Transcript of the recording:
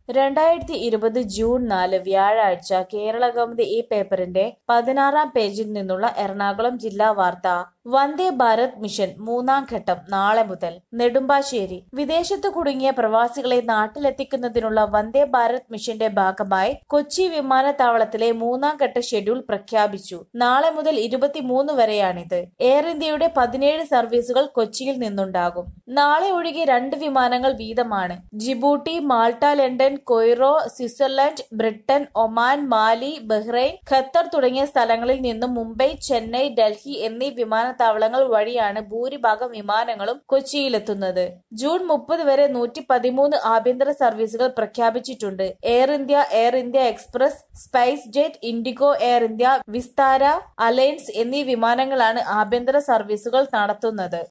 രണ്ടായിരത്തി ഇരുപത് ജൂൺ നാല് വ്യാഴാഴ്ച കേരളകൗമുദി ഈ പേപ്പറിന്റെ പതിനാറാം പേജിൽ നിന്നുള്ള എറണാകുളം ജില്ലാ വാർത്ത വന്ദേ ഭാരത് മിഷൻ മൂന്നാം ഘട്ടം നാളെ മുതൽ നെടുമ്പാശ്ശേരി വിദേശത്ത് കുടുങ്ങിയ പ്രവാസികളെ നാട്ടിലെത്തിക്കുന്നതിനുള്ള വന്ദേ ഭാരത് മിഷന്റെ ഭാഗമായി കൊച്ചി വിമാനത്താവളത്തിലെ മൂന്നാം ഘട്ട ഷെഡ്യൂൾ പ്രഖ്യാപിച്ചു നാളെ മുതൽ ഇരുപത്തിമൂന്ന് വരെയാണിത് എയർ ഇന്ത്യയുടെ പതിനേഴ് സർവീസുകൾ കൊച്ചിയിൽ നിന്നുണ്ടാകും നാളെ ഒഴികെ രണ്ട് വിമാനങ്ങൾ വീതമാണ് Djibouti Malta London Cairo Switzerland Britain Oman Mali Bahrain Qatar തുടങ്ങിയ സ്ഥലങ്ങളിൽ നിന്നും മുംബൈ ചെന്നൈ ഡൽഹി എന്നീ വിമാനത്താവളങ്ങൾ വഴിയാണ് ഭൂരിഭാഗം വിമാനങ്ങളും കൊച്ചിയിലെത്തുന്നത് ജൂൺ മുപ്പത് വരെ നൂറ്റി പതിമൂന്ന് ആഭ്യന്തര സർവീസുകൾ പ്രഖ്യാപിച്ചിട്ടുണ്ട് Air India Air India Express SpiceJet IndiGo Air India Vistara Alliance എന്നീ വിമാനങ്ങളാണ് ആഭ്യന്തര സർവീസുകൾ നടത്തുന്നത്